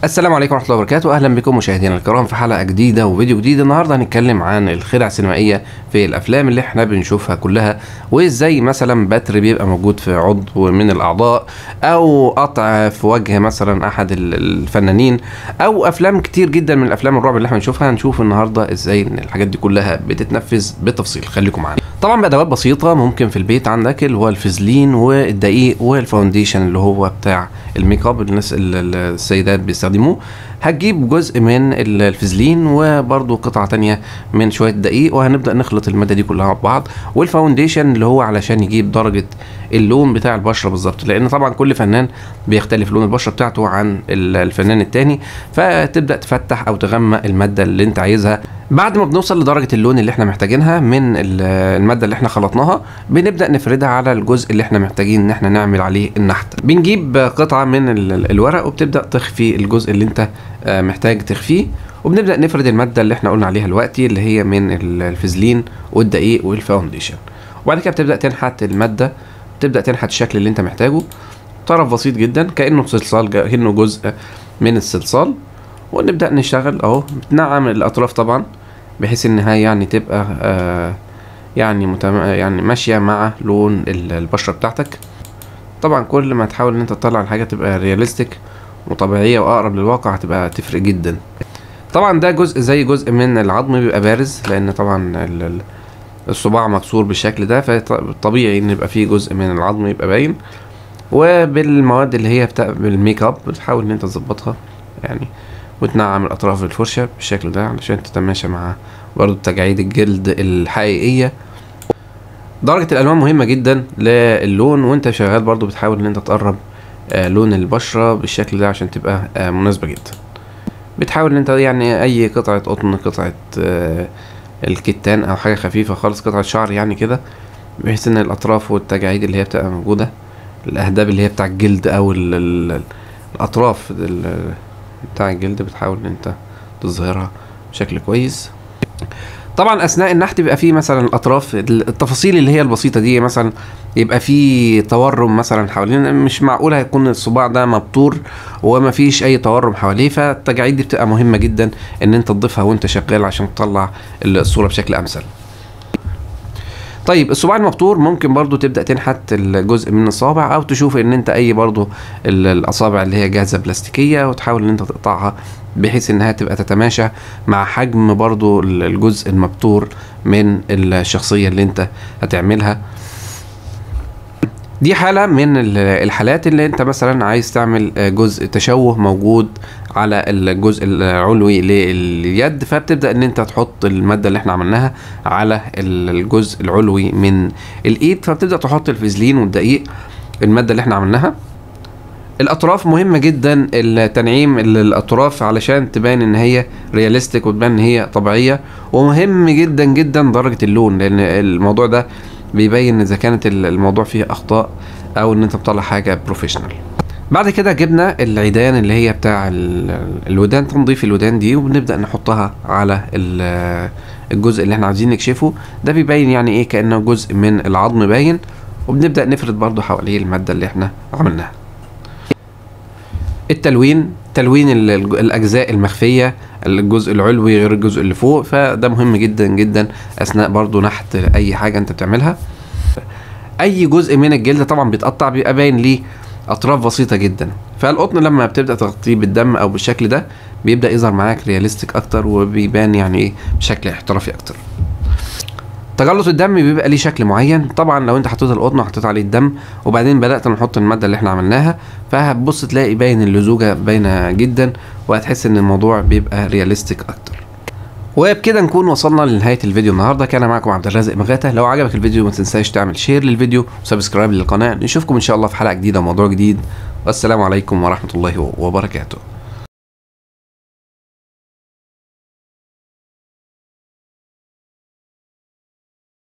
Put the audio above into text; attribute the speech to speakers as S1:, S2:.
S1: السلام عليكم ورحمة الله وبركاته أهلا بكم مشاهدينا الكرام في حلقة جديدة وفيديو جديد النهاردة هنتكلم عن الخدع السينمائية في الأفلام اللي احنا بنشوفها كلها وإزاي مثلا بتر بيبقى موجود في عضو من الأعضاء أو قطع في وجه مثلا أحد ال- الفنانين أو أفلام كتير جدا من الأفلام الرعب اللي احنا بنشوفها هنشوف النهاردة إزاي إن الحاجات دي كلها بتتنفذ بالتفصيل خليكم معانا طبعا بأدوات بسيطة ممكن في البيت عندك اللي هو الفازلين والدقيق والفاونديشن اللي هو بتاع الميك اب الناس ال- ال- السيدات بيستخدموه هتجيب جزء من ال- الفازلين وبرده قطعة تانية من شوية دقيق وهنبدأ نخلط المادة دي كلها مع بعض والفاونديشن اللي هو علشان يجيب درجة اللون بتاع البشرة بالظبط لأن طبعا كل فنان بيختلف لون البشرة بتاعته عن ال- الفنان التاني فتبدأ تفتح أو تغمق المادة اللي أنت عايزها بعد ما بنوصل لدرجة اللون اللي احنا محتاجينها من ال- المادة اللي احنا خلطناها بنبدأ نفردها على الجزء اللي احنا محتاجين ان احنا نعمل عليه النحت بنجيب قطعة من ال- الورق وبتبدأ تخفي الجزء اللي انت آه، محتاج تخفيه وبنبدأ نفرد المادة اللي احنا قلنا عليها دلوقتي اللي هي من ال- الفازلين والدقيق والفاونديشن وبعد كده بتبدأ تنحت المادة تبدأ تنحت الشكل اللي انت محتاجه طرف بسيط جدا كأنه صلصال كأنه جزء من الصلصال ونبدأ نشتغل اهو بتنعم الأطراف طبعا بحيث ان هي يعني تبقى آه يعني متم... يعني ماشية مع لون ال- البشرة بتاعتك طبعا كل ما تحاول ان انت تطلع الحاجة تبقى رياليستيك وطبيعية واقرب للواقع هتبقى تفرق جدا طبعا ده جزء زي جزء من العظم بيبقى بارز لان طبعا ال- ال- الصباع مكسور بالشكل ده فطبيعي ان يبقى فيه جزء من العظم يبقى باين وبالمواد اللي هي بتاع بالميك اب بتحاول ان انت تظبطها يعني وتنعم الاطراف بالفرشه بالشكل ده علشان تتماشى مع برضه تجاعيد الجلد الحقيقيه درجه الالوان مهمه جدا للون وانت شغال برضه بتحاول ان انت تقرب آه لون البشره بالشكل ده عشان تبقى آه مناسبه جدا بتحاول ان انت يعني اي قطعه قطن قطعه آه الكتان او حاجه خفيفه خالص قطعه شعر يعني كده بحيث ان الاطراف والتجاعيد اللي هي بتبقى موجوده الاهداب اللي هي بتاع الجلد او ال ال الاطراف ال- بتاع الجلد بتحاول ان انت تظهرها بشكل كويس طبعا اثناء النحت بيبقى فيه مثلا الاطراف التفاصيل اللي هي البسيطه دي مثلا يبقى فيه تورم مثلا حوالين مش معقول هيكون الصباع ده مبتور وما فيش اي تورم حواليه فالتجاعيد دي بتبقى مهمه جدا ان انت تضيفها وانت شغال عشان تطلع الصوره بشكل امثل طيب الصباع المبتور ممكن برضو تبدا تنحت الجزء من الصابع او تشوف ان انت اي برضو ال- الاصابع اللي هي جاهزه بلاستيكيه وتحاول ان انت تقطعها بحيث انها تبقى تتماشى مع حجم برضو ال- الجزء المبتور من الشخصيه اللي انت هتعملها دي حالة من ال- الحالات اللي انت مثلا عايز تعمل آه، جزء تشوه موجود على الجزء العلوي لليد فبتبدأ ان انت تحط المادة اللي احنا عملناها على ال- الجزء العلوي من الايد فبتبدأ تحط الفازلين والدقيق المادة اللي احنا عملناها الاطراف مهمة جدا التنعيم ال- الاطراف علشان تبان ان هي رياليستيك وتبان ان هي طبيعية ومهم جدا جدا درجة اللون لان الموضوع ده بيبين اذا كانت ال- الموضوع فيه اخطاء او ان انت مطلع حاجة بروفيشنال بعد كده جبنا العيدان اللي هي بتاع ال- الودان تنظيف الودان دي وبنبدأ نحطها على ال- الجزء اللي احنا عايزين نكشفه ده بيبين يعني ايه كأنه جزء من العظم باين وبنبدأ نفرد برضو حواليه المادة اللي احنا عملناها التلوين تلوين ال- الج- الاجزاء المخفيه الجزء العلوي غير الجزء اللي فوق فده مهم جدا جدا اثناء برضو نحت اي حاجه انت بتعملها اي جزء من الجلد طبعا بيتقطع بيبقى باين ليه اطراف بسيطه جدا فالقطن لما بتبدا تغطيه بالدم او بالشكل ده بيبدا يظهر معاك رياليستيك اكتر وبيبان يعني ايه بشكل احترافي اكتر تجلط الدم بيبقى ليه شكل معين طبعا لو انت حطيت القطن وحطيت عليه الدم وبعدين بدات نحط الماده اللي احنا عملناها فهتبص تلاقي باين اللزوجه باينه جدا وهتحس ان الموضوع بيبقى رياليستيك اكتر وبكده نكون وصلنا لنهايه الفيديو النهارده كان معكم عبد الرازق مغاته لو عجبك الفيديو ما تنساش تعمل شير للفيديو وسبسكرايب للقناه نشوفكم ان شاء الله في حلقه جديده وموضوع جديد والسلام عليكم ورحمه الله وبركاته